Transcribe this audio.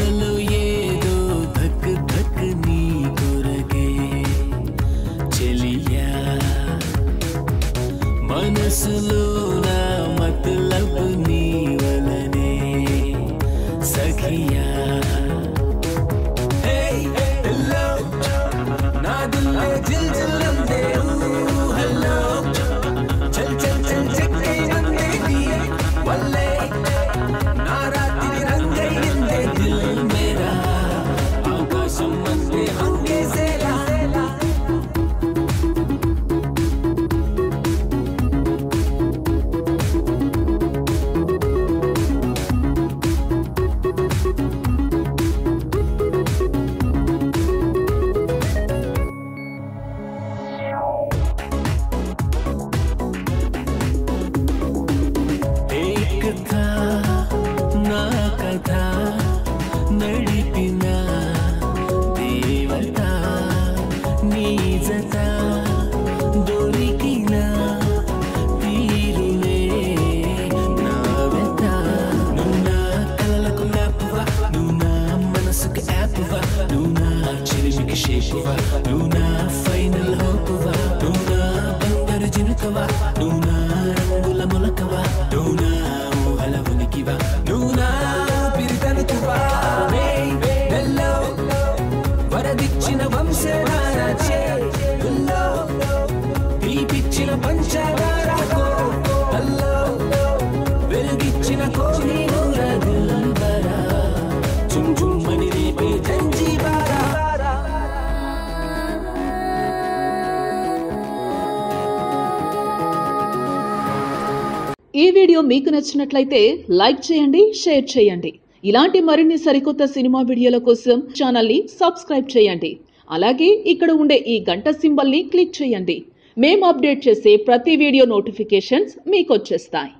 నాలో ఏదో ధక్ ధక్ నీ కొరకే చెలియా మనసులో నా మతలబ్ నీ వలనే సఖియా Hey, hello, నా దిల్లే జిల్ జిల్ అందే హలో చల్ చల్ చల్ చెక్కే నందేది వల్లే నా రాత్రి రంగైందే దిల్ మేరా ఆకాశం అందే హంగేసేలా एक था నా కథ నడిపిన దేవత నీ జత దొరికిన తీరులే నా వెత నువ్వు నా కలలకు మ్యాపువా నువ్వు నా మనసుకి యాపువా నువ్వు నా చిలిమికి షేపువా నువ్వు నా ఫైనల్ హోపువా నువ్వు నా బంగారు జినుకవా నువ్వు నా రంగుల మొలకవా నువ్వు నా ఊహల ఉనికివా నువ్వు నా పిరితనుకువా నెల్లో వరదిచ్చిన వంశధారాచే హల్లో తీపిచ్చిన పంచదారాకో హల్లో వెలుగిచ్చిన కోరి నూర దిల్బరా చుమ్ చుమ్మని రేపే జంజీబారా ఈ వీడియో మీకు నచ్చినట్లయితే లైక్ చేయండి షేర్ చేయండి ఇలాంటి మరిన్ని సరికొత్త సినిమా వీడియోల కోసం ఛానల్ని సబ్స్క్రైబ్ చేయండి అలాగే ఇక్కడ ఉండే ఈ గంట సింబల్ని క్లిక్ చేయండి మేము అప్డేట్ చేసే ప్రతి వీడియో నోటిఫికేషన్స్ మీకు వచ్చేస్తాయి